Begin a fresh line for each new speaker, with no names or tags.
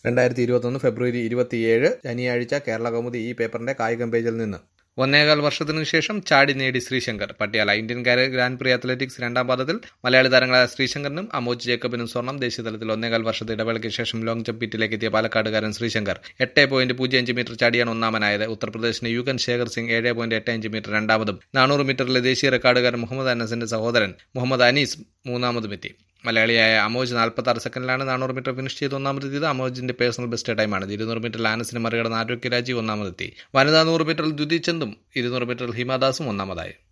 രണ്ടായിരത്തി ഇരുപത്തൊന്ന് ഫെബ്രുവരി ഇരുപത്തിയേഴ് ശനിയാഴ്ച കേരള കൗമുദി ഈ പേപ്പറിന്റെ കായികം പേജിൽ നിന്ന് ഒന്നേകാൽ വർഷത്തിനു ശേഷം ചാടി നേടി Sreesankar Patiala Indian grand prix athletics രണ്ടാം പാദത്തിൽ മലയാളി താരങ്ങളായ ശ്രീശങ്കറിനും അമോജ് ജേക്കബിനും സ്വർണം ദേശീയതലത്തിൽ ഒന്നേകാൽ വർഷത്തെ ഇടവേളയ്ക്ക് ശേഷം ലോങ് ജംപ് പീറ്റിലേക്ക് എത്തിയ പാലക്കാടുകാരൻ ശ്രീശങ്കർ എട്ട് പോയിന്റ് പൂജ്യം അഞ്ച് മീറ്റർ ചാടിയാണ് ഒന്നാമനായത് ഉത്തർപ്രദേശിന് യുഗൻ ശേഖർ സിംഗ് ഏഴ് പോയിന്റ് എട്ട് അഞ്ച് മീറ്റർ രണ്ടാമതും നാനൂറ് മീറ്ററിലെ ദേശീയ റെക്കോർഡുകാരൻ മുഹമ്മദ് അനസിന്റെ സഹോദരൻ മുഹമ്മദ് അനീസ് മൂന്നാമതും എത്തി മലയാളിയായ അമോജ് നാൽപ്പത്തി ആറ് സെക്കൻഡിലാണ് നാനൂറ് മീറ്റർ ഫിനിഷ് ചെയ്ത് ഒന്നാമതെത്തിയത് അമോജിന്റെ പേഴ്സണൽ ബെസ്റ്റ് ടൈമാണ് ഇരുന്നൂറ് മീറ്ററിൽ ആനസിനെ മറികടന്ന് ആരോഗ്യ രാജീവ് ഒന്നാമതെത്തി വനിതാ നൂറ് മീറ്ററിൽ ദ്യുതി ചന്ദും ഇരുന്നൂറ് മീറ്ററിൽ ഹിമാദാസും ഒന്നാമതായി